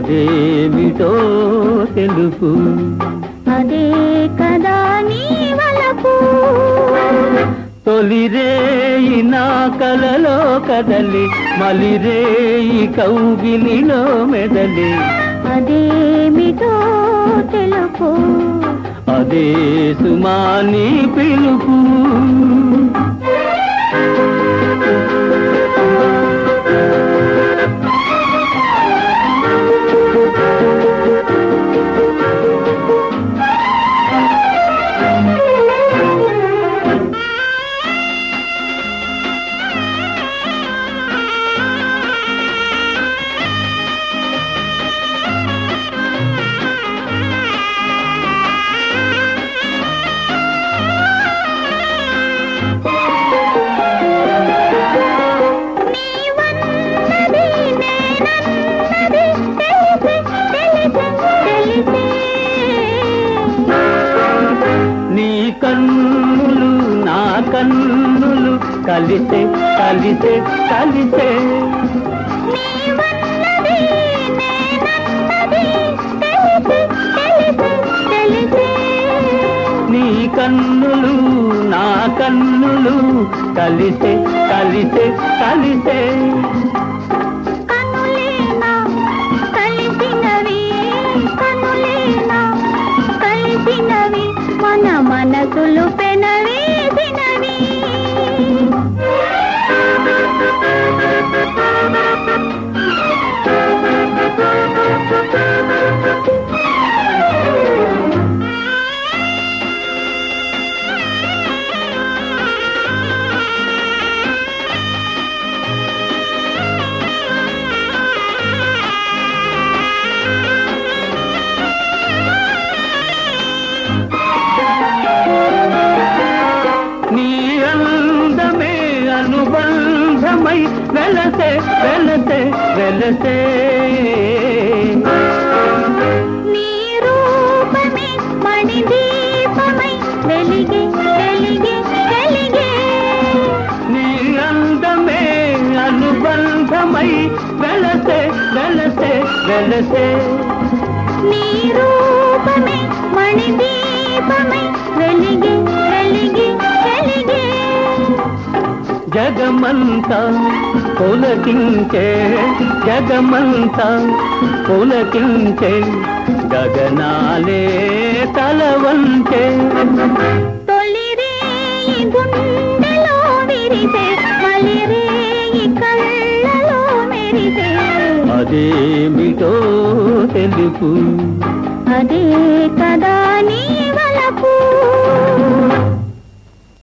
అదేమిటో తెలుపు అదే కదా నీ వలపు తొలిరేయి నా కలలో కదలి మలిరేయి కౌగిలిలో మెదలి అదేమిటో తెలుపు అదే సుమాని పిలుపు నీవన్నది నేనన్నది తెలిసి తెలిసి తెలిసి నీ కన్నులు నా కన్నులు కలిసే కలిసే కలిసే నీవన్నది నేనన్నది తెలిసి తెలిసి తెలిసి నీ కన్నులు నా కన్నులు కలిసే కలిసే కలిసే కనులేనా కలిసినవి కనులేనా కలిసినవి మన మనసులు పెనవేసినవి నీ అందమే అనుబంధమై వెలసే వెలసే వెలసే నీ రూపమే మణిదీపమై వెలిగే వెలిగే వెలిగే నీ అందమే అనుబంధమై వెలసే వెలసే వెలసే నీ రూపమే మణిదీపమై వెలిగే వెలిగే వెలిగే జగమంతా పులకించే జగమంతా పులకించే గగనాలే తలవంచే తొలిరేయి గుండెలో విరిసే మలిరేయి కళ్ళలో మెరిసే అదేమిటో తెలుపు అదే కదా నీ వలపు